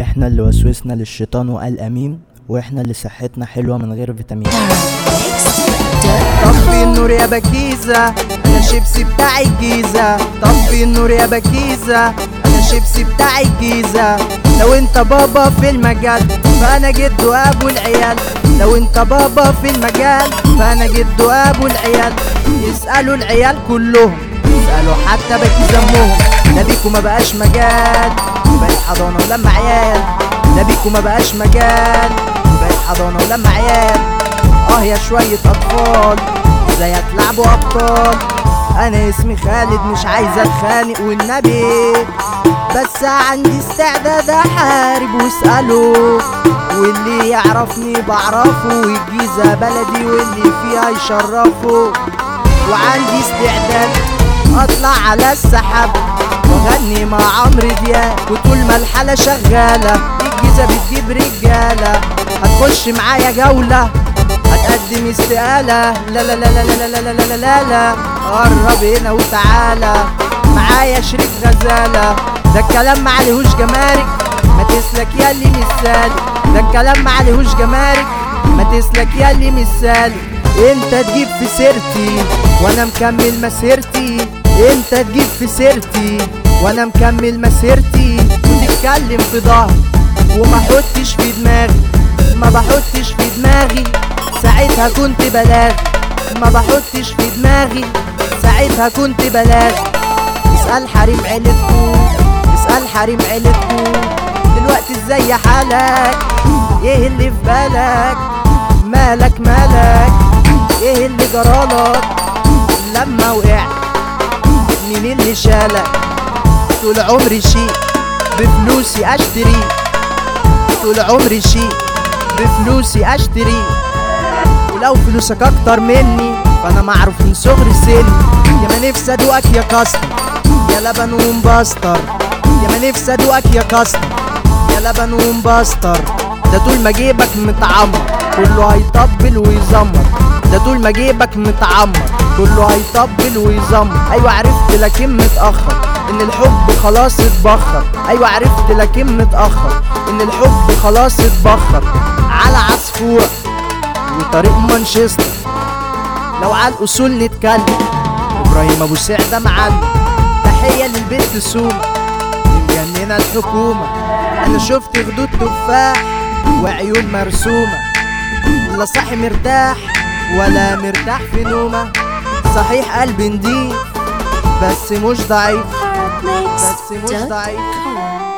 احنا اللي وسوسنا للشيطان وقال امين واحنا اللي صحتنا حلوه من غير فيتامين طفي النور يا بكيزة انا شيبسي بتاع الجيزة طفي النور يا بكيزة انا شيبسي بتاع الجيزة لو انت بابا في المجال فانا جد ابو العيال لو انت بابا في المجال فانا جد ابو العيال يسألوا العيال كلهم يسألوا حتى بكيزة امهم ده بيكو ما بقاش مجال بقت حضانة ولما عيال ده بيكو ما بقاش مجال بقت حضانة ولما عيال اه يا شوية اطفال ازاي هتلعبوا ابطال انا اسمي خالد مش عايز اتخانق والنبي بس عندي استعداد احارب واسأله واللي يعرفني بعرفه والجيزة بلدي واللي فيها يشرفه وعندي استعداد اطلع على السحاب واغني مع عمرو دياب وطول ما الحالة شغالة الجيزة بتجيب رجالة هتخش معايا جولة هتقدم استقالة لا لا لا لا لا لا لا لا لا لا لا قرب هنا وتعالى معايا شريك غزالة ده الكلام معلهوش جمارك ما تسلك ياللي مش سالك ده الكلام معلهوش جمارك ما تسلك ياللي مش سالك انت تجيب في سيرتي وانا مكمل مسيرتي انت تجيب في سيرتي وانا مكمل مسيرتي وتتكلم في ظهري وما حطش في دماغي ما بحطش في دماغي ساعتها كنت بلاغي ما بحطش في دماغي ساعتها كنت بلاغي اسأل حريم عيلتكو اسأل حريم عيلتكو دلوقتي ازاي حالك ايه اللي في بالك مالك مالك ايه اللي جرالك لما وقعت مين اللي شالك طول عمري شيء بفلوسي اشتري طول عمري شيء بفلوسي اشتري ولو فلوسك اكتر مني فانا معروف من صغر سني يا ما نفسي ادوقك يا كاستر يا لبن ومبستر يا ما نفسي ادوقك يا كاستر يا لبن ومبستر ده طول ما جيبك متعمر كله هيطبل ويزمر ده طول ما جيبك متعمر كله هيطبل ويزمر ايوه عرفت لكن متاخر ان الحب خلاص اتبخر ايوه عرفت لكن متاخر ان الحب خلاص اتبخر على عصفوره وطريق مانشستر لو على الاصول نتكلم ابراهيم ابو سعده معلم تحيه للبنت سومه مجننه الحكومه انا شفت خدود تفاح وعيون مرسومه لا صاحي مرتاح ولا مرتاح في نومه صحيح قلبي نضيف بس مش ضعيف بس مش ضعيف